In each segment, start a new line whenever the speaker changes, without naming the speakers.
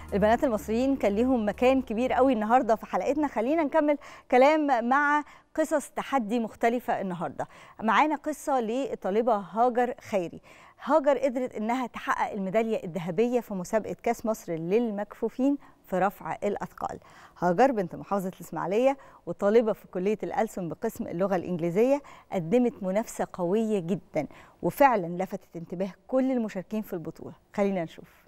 البنات المصريين كان ليهم مكان كبير قوي النهارده في حلقتنا خلينا نكمل كلام مع قصص تحدي مختلفة النهارده معانا قصة للطالبة هاجر خيري هاجر قدرت انها تحقق الميدالية الذهبية في مسابقة كاس مصر للمكفوفين في رفع الأثقال هاجر بنت محافظة الإسماعيلية وطالبة في كلية الألسن بقسم اللغة الإنجليزية قدمت منافسة قوية جدا وفعلا لفتت انتباه كل المشاركين في البطولة خلينا نشوف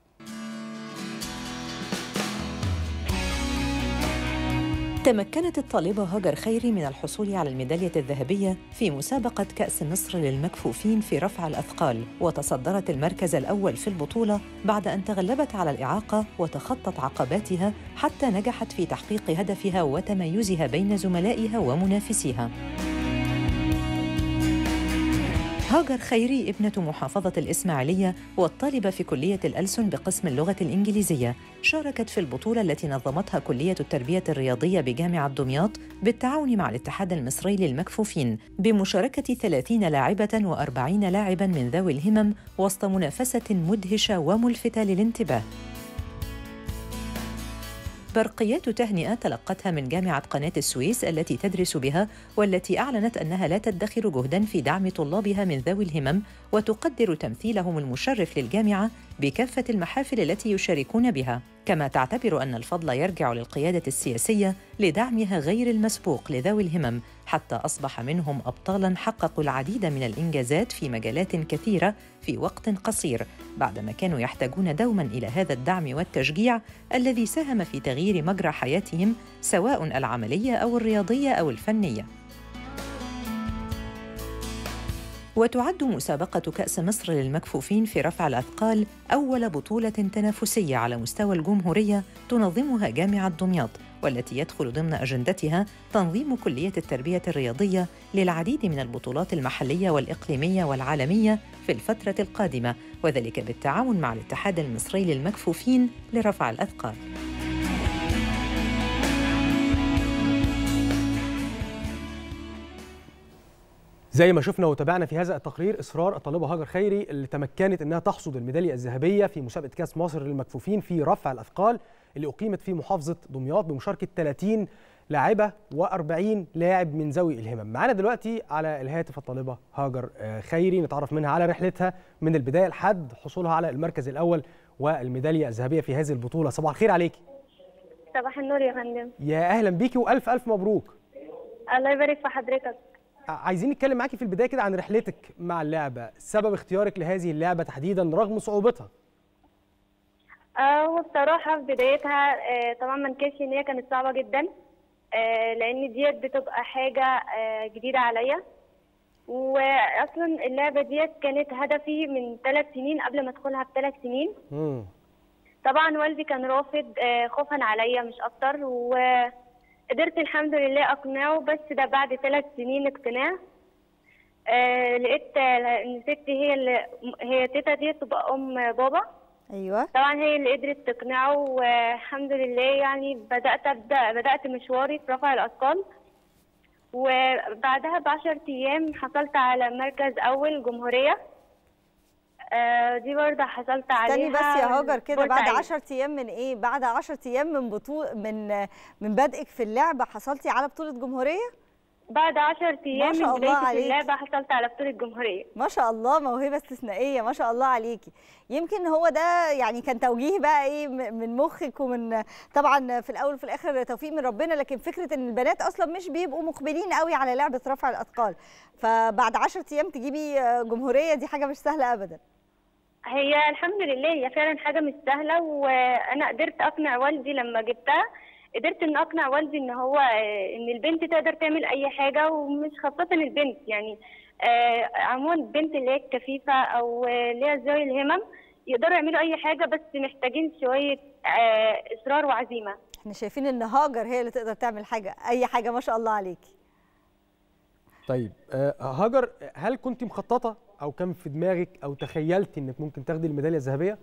تمكنت الطالبة هاجر خيري من الحصول على الميدالية الذهبية في مسابقة كأس مصر للمكفوفين في رفع الأثقال وتصدرت المركز الأول في البطولة بعد أن تغلبت على الإعاقة وتخطت عقباتها حتى نجحت في تحقيق هدفها وتميزها بين زملائها ومنافسيها هاجر خيري ابنة محافظة الإسماعيلية والطالبة في كلية الألسن بقسم اللغة الإنجليزية شاركت في البطولة التي نظمتها كلية التربية الرياضية بجامعة دمياط بالتعاون مع الاتحاد المصري للمكفوفين بمشاركة 30 لاعبة و40 لاعباً من ذوي الهمم وسط منافسة مدهشة وملفتة للانتباه برقيات تهنئة تلقتها من جامعة قناة السويس التي تدرس بها والتي أعلنت أنها لا تدخر جهدا في دعم طلابها من ذوي الهمم وتقدر تمثيلهم المشرف للجامعة بكافة المحافل التي يشاركون بها كما تعتبر أن الفضل يرجع للقيادة السياسية لدعمها غير المسبوق لذوي الهمم حتى أصبح منهم أبطالاً حققوا العديد من الإنجازات في مجالات كثيرة في وقت قصير بعدما كانوا يحتاجون دوماً إلى هذا الدعم والتشجيع الذي ساهم في تغيير مجرى حياتهم سواء العملية أو الرياضية أو الفنية وتعد مسابقة كأس مصر للمكفوفين في رفع الأثقال أول بطولة تنافسية على مستوى الجمهورية تنظمها جامعة دمياط والتي يدخل ضمن أجندتها تنظيم كلية التربية الرياضية للعديد من البطولات المحلية والإقليمية والعالمية في الفترة القادمة وذلك بالتعاون مع الاتحاد المصري للمكفوفين لرفع الأثقال.
زي ما شفنا وتابعنا في هذا التقرير اصرار الطالبه هاجر خيري اللي تمكنت انها تحصد الميداليه الذهبيه في مسابقه كاس مصر للمكفوفين في رفع الاثقال اللي اقيمت في محافظه دمياط بمشاركه 30 لاعبه و40 لاعب من ذوي الهمم. معانا دلوقتي على الهاتف الطالبه هاجر خيري نتعرف منها على رحلتها من البدايه لحد حصولها على المركز الاول والميداليه الذهبيه في هذه البطوله. صباح الخير عليكي.
صباح النور يا فندم.
يا اهلا بيكي والف الف مبروك.
الله يبارك في حضرتك.
عايزين نتكلم معاكي في البدايه كده عن رحلتك مع اللعبه سبب اختيارك لهذه اللعبه تحديدا رغم صعوبتها
هو بصراحه في بدايتها آه طبعا ما انكرش ان هي كانت صعبه جدا آه لان ديت بتبقى حاجه آه جديده عليا واصلا اللعبه ديت كانت هدفي من ثلاث سنين قبل ما ادخلها بثلاث سنين
مم.
طبعا والدي كان رافض خوفا عليا مش اكتر و قدرت الحمد لله اقنعه بس ده بعد ثلاث سنين اقتناع آه لقيت ان ستي هي اللي هي تيتا دي تبقى ام بابا
ايوه
طبعا هي اللي قدرت تقنعه والحمد لله يعني بدات ابدا بدات مشواري في رفع الاثقال وبعدها ب 10 ايام حصلت على مركز اول جمهوريه آه دي برضه حصلت عليها
استني بس يا هاجر كده بعد 10 ايام من ايه بعد 10 ايام من بطول من من بدءك في اللعبه حصلتي على بطوله جمهوريه
بعد 10 ايام
ما شاء
من
الله
بدايه
عليك.
اللعبه حصلت على بطوله جمهوريه
ما شاء الله موهبه استثنائيه ما شاء الله عليكي يمكن هو ده يعني كان توجيه بقى ايه من مخك ومن طبعا في الاول وفي الاخر توفيق من ربنا لكن فكره ان البنات اصلا مش بيبقوا مقبلين قوي على لعبه رفع الاثقال فبعد 10 ايام تجيبي جمهوريه دي حاجه مش سهله ابدا
هي الحمد لله هي فعلا حاجه مش سهله وانا قدرت اقنع والدي لما جبتها قدرت ان اقنع والدي ان هو ان البنت تقدر تعمل اي حاجه ومش خاصه البنت يعني عموما البنت اللي هي الكفيفه او اللي هي ذوي الهمم يقدروا يعملوا اي حاجه بس محتاجين شويه اصرار وعزيمه
احنا شايفين ان هاجر هي اللي تقدر تعمل حاجه اي حاجه ما شاء الله عليكي
طيب هاجر هل كنت مخططه او كان في دماغك او تخيلتي انك ممكن تاخدي الميداليه الذهبيه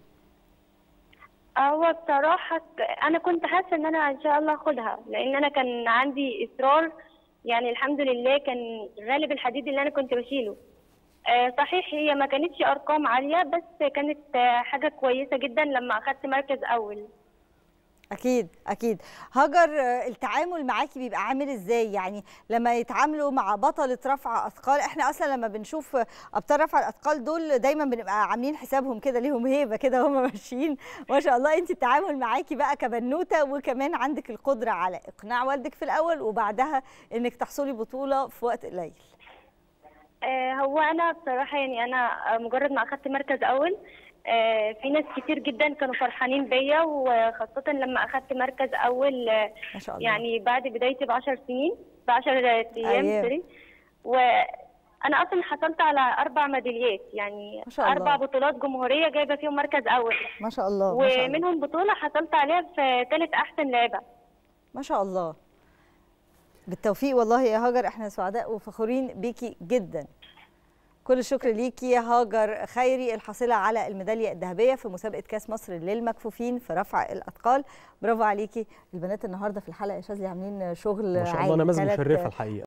هو بصراحه انا كنت حاسه ان انا ان شاء الله اخدها لان انا كان عندي اصرار يعني الحمد لله كان غالب الحديد اللي انا كنت بشيله صحيح هي ما كانتش ارقام عاليه بس كانت حاجه كويسه جدا لما اخدت مركز اول
اكيد اكيد هاجر آه، التعامل معاكي بيبقى عامل ازاي يعني لما يتعاملوا مع بطله رفع اثقال احنا اصلا لما بنشوف ابطال رفع الاثقال دول دايما بنبقى عاملين حسابهم كده ليهم هيبه كده وهم ماشيين ما شاء الله انت التعامل معاكي بقى كبنوته وكمان عندك القدره على اقناع والدك في الاول وبعدها انك تحصلي بطوله في وقت قليل
آه، هو انا بصراحه يعني انا آه، مجرد ما اخدت مركز اول آه، في ناس كتير جدا كانوا فرحانين بيا وخاصه لما اخدت مركز اول آه،
ما شاء الله
يعني بعد بدايتي ب 10 سنين ب 10 ايام
أيام.
سوري وانا اصلا حصلت على اربع ميداليات يعني
ما شاء الله.
اربع بطولات جمهوريه جايبه فيهم مركز اول
ما شاء الله ما شاء الله
ومنهم بطوله حصلت عليها في ثالث احسن لعبه
ما شاء الله بالتوفيق والله يا هاجر احنا سعداء وفخورين بيكي جدا كل الشكر ليكي يا هاجر خيري الحاصله على الميداليه الذهبيه في مسابقه كاس مصر للمكفوفين في رفع الاثقال برافو عليكي البنات النهارده في الحلقه يا شاذلي عاملين شغل
ما شاء الله
عالي.
نماذج
تلات-
مشرفه الحقيقه